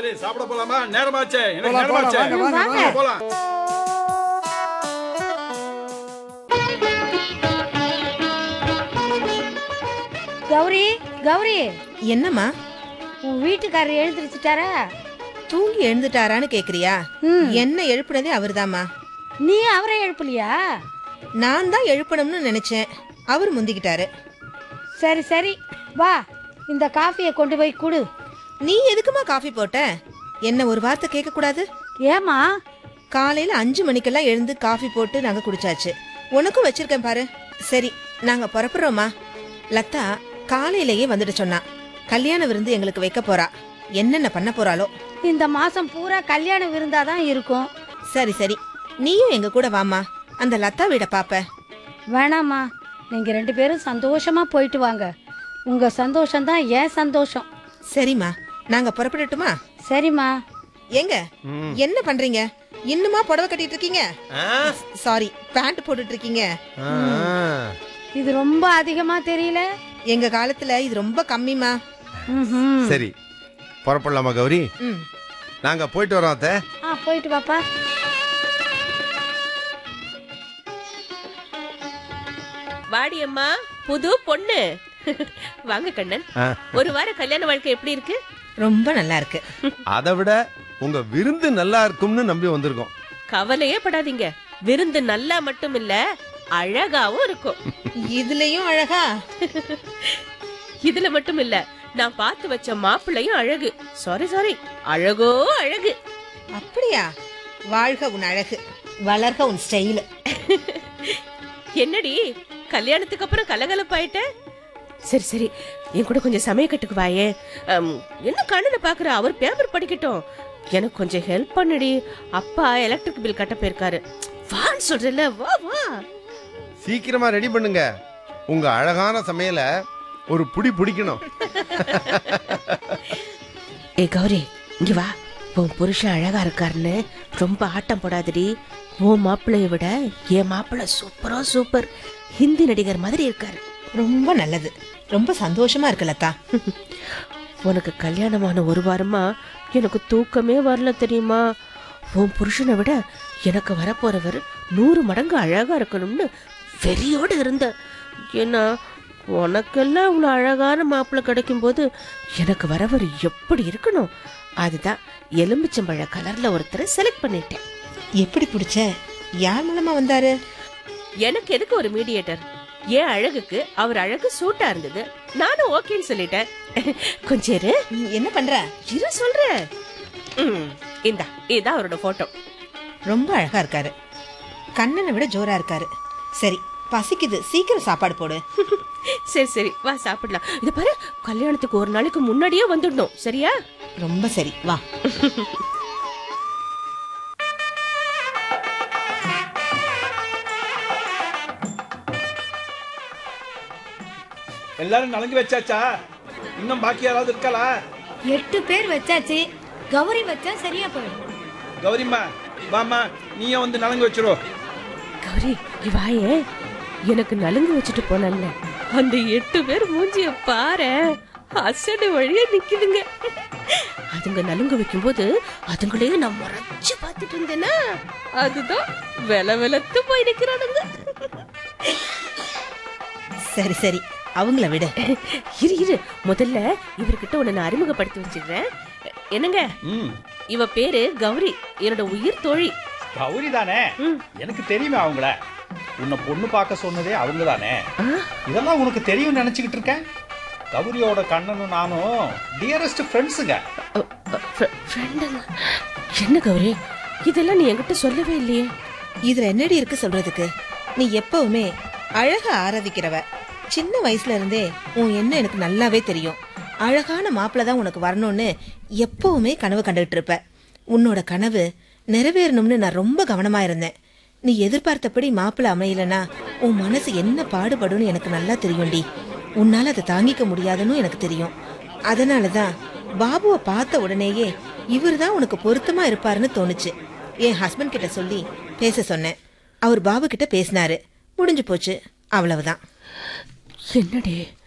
சரி சாப்பிட போலாமா நேரமாச்சே எனக்கு போலாம், போலாம், நேரமாச்சே வாங்க, வாங்க, வாங்க, போலாம் கௌரி கௌரி என்னம்மா உன் வீட்டுக்காரர் எழுந்திருச்சுட்டாரா தூங்கி எழுந்துட்டாரான்னு கேக்குறியா ம். என்ன எழுப்புனதே அவர்தாம்மா நீ அவரை எழுப்பலையா நான் தான் எழுப்பணும்னு நினைச்சேன் அவர் முந்திக்கிட்டாரு சரி சரி வா இந்த காஃபியை கொண்டு போய் கொடு நீ எதுக்குமா காஃபி போட்ட என்ன ஒரு வார்த்தை கேட்க கூடாது ஏமா காலையில அஞ்சு மணிக்கெல்லாம் எழுந்து காஃபி போட்டு நாங்க குடிச்சாச்சு உனக்கும் வச்சிருக்கேன் பாரு சரி நாங்க புறப்படுறோமா லதா காலையிலேயே வந்துட்டு சொன்னா கல்யாண விருந்து எங்களுக்கு வைக்க போறா என்னென்ன பண்ண போறாளோ இந்த மாசம் பூரா கல்யாண விருந்தா தான் இருக்கும் சரி சரி நீயும் எங்க கூட வாமா அந்த லதா வீட பாப்ப வேணாம்மா நீங்க ரெண்டு பேரும் சந்தோஷமா போயிட்டு வாங்க உங்க சந்தோஷம் தான் ஏன் சந்தோஷம் சரிம்மா நாங்க புறப்படட்டுமா சரிம்மா ஏங்க என்ன பண்றீங்க இன்னுமா புடவை கட்டிட்டு இருக்கீங்க சாரி பேண்ட் போட்டுட்டு இருக்கீங்க இது ரொம்ப அதிகமா தெரியல எங்க காலத்துல இது ரொம்ப கம்மிமா ம்ஹும். சரி புறப்படலாமா கௌரி ம் நாங்க போயிட்டு வரோம் அத்தை ஆ போயிட்டு வாப்பா வாடி அம்மா புது பொண்ணு வாங்க கண்ணன் ஆ. ஒரு வார கல்யாண வாழ்க்கை எப்படி இருக்கு ரொம்ப நல்லா இருக்கு அதை விட உங்க விருந்து நல்லா இருக்கும்னு நம்பி வந்திருக்கோம் கவலையே படாதீங்க விருந்து நல்லா மட்டும் இல்ல அழகாவும் இருக்கும் இதுலயும் அழகா இதுல மட்டும் இல்ல நான் பார்த்து வச்ச மாப்பிள்ளையும் அழகு சாரி சாரி அழகோ அழகு அப்படியா வாழ்க உன் அழகு வளர்க உன் ஸ்டைல் என்னடி கல்யாணத்துக்கு அப்புறம் கலகலப்பாயிட்ட சரி சரி என் கூட கொஞ்சம் சமயக்கட்டுக்கு வாயே அம், என்ன கண்ணுல பாக்குற அவர் பேப்பர் படிக்கட்டும் எனக்கு கொஞ்சம் ஹெல்ப் பண்ணுடி அப்பா எலக்ட்ரிக் பில் கட்ட போயிருக்காரு வான்னு சொல்றேன்ல வா வா சீக்கிரமா ரெடி பண்ணுங்க உங்க அழகான சமையல ஒரு புடி பிடிக்கணும் ஏ கௌரி இங்க வா உன் புருஷன் அழகா இருக்காருன்னு ரொம்ப ஆட்டம் போடாதடி உன் மாப்பிள்ளைய விட என் மாப்பிள்ளை சூப்பரா சூப்பர் ஹிந்தி நடிகர் மாதிரி இருக்காரு ரொம்ப நல்லது ரொம்ப சந்தோஷமா இருக்கு லதா உனக்கு கல்யாணமான ஒரு வாரமா எனக்கு தூக்கமே வரல தெரியுமா உன் புருஷனை விட எனக்கு வரப்போறவர் நூறு மடங்கு அழகா இருக்கணும்னு வெறியோடு இருந்த ஏன்னா உனக்கெல்லாம் இவ்வளோ அழகான மாப்பிள்ளை கிடைக்கும்போது எனக்கு வரவர் எப்படி இருக்கணும் அதுதான் எலும்பிச்சம்பழ கலர்ல ஒருத்தரை செலக்ட் பண்ணிட்டேன் எப்படி பிடிச்ச யார் மூலமா வந்தாரு எனக்கு எதுக்கு ஒரு மீடியேட்டர் என் அழகுக்கு அவர் அழகு சூட்டா இருந்தது நானும் ஓகேன்னு சொல்லிட்டேன் கொஞ்சம் இரு ம், என்ன பண்ற இரு சொல்றேன் ம், இந்தா இதான் அவரோட போட்டோ ரொம்ப அழகா இருக்காரு கண்ணனை விட ஜோரா இருக்காரு சரி பசிக்குது சீக்கிரம் சாப்பாடு போடு சரி சரி வா சாப்பிடலாம் இத பாரு கல்யாணத்துக்கு ஒரு நாளைக்கு முன்னாடியே வந்துடணும் சரியா ரொம்ப சரி வா எல்லாரும் நலங்கு வச்சாச்சா இன்னும் பாக்கி யாராவது இருக்காளா எட்டு பேர் வச்சாச்சு கௌரி வச்சா சரியா போயிடும் கௌரிம்மா வாம்மா நீயும் வந்து நலங்கு வச்சிரு கௌரி இங்க வாயே எனக்கு நலுங்கு வச்சுட்டு போனல்ல அந்த எட்டு பேர் மூஞ்சிய பாரு அசடு வழியா நிக்குதுங்க அதுங்க நலுங்கு வைக்கும்போது அதுங்களே நான் முறைச்சு பார்த்துட்டு இருந்தேனா அதுதான் வெல வெலத்து போய் நிக்கிறானுங்க சரி சரி அவங்கள விடு இரு இரு முதல்ல இவர்கிட்ட உன்னை நான் அறிமுகப்படுத்தி வச்சிடுறேன் என்னங்க ம் இவ பேரு கௌரி என்னோட உயிர் தோழி கௌரி தானே ம். எனக்கு தெரியுமே அவங்கள உன்னை பொண்ணு பார்க்க சொன்னதே அவங்க தானே ஆ, இதெல்லாம் உனக்கு தெரியும் நினைச்சுக்கிட்டு இருக்கேன் கௌரியோட கண்ணனும் நானும் டியரஸ்ட் ஃப்ரெண்ட்ஸுங்க அ, அ, ஃப்ர- ஃப்ரெண்டுங்க என்ன கௌரி இதெல்லாம் நீ என்கிட்ட சொல்லவே இல்லையே இதுல என்னடி இருக்கு சொல்றதுக்கு நீ எப்பவுமே அழக ஆராதிக்கிறவ சின்ன வயசுல இருந்தே உன் என்ன எனக்கு நல்லாவே தெரியும் அழகான மாப்பிள்ள தான் உனக்கு வரணும்னு எப்பவுமே கனவு கண்டுகிட்டு இருப்ப உன்னோட கனவு நிறைவேறணும்னு நான் ரொம்ப கவனமா இருந்தேன் நீ எதிர்பார்த்தபடி மாப்பிள்ள அமையலனா உன் மனசு என்ன பாடுபடும்னு எனக்கு நல்லா தெரியும்டி உன்னால அதை தாங்கிக்க முடியாதுன்னு எனக்கு தெரியும் அதனால தான் பாபுவை பார்த்த உடனேயே இவர் தான் உனக்கு பொருத்தமா இருப்பாருன்னு தோணுச்சு என் ஹஸ்பண்ட் கிட்ட சொல்லி பேச சொன்னேன் அவர் பாபு கிட்ட பேசினாரு முடிஞ்சு போச்சு அவ்வளவுதான் என்னடி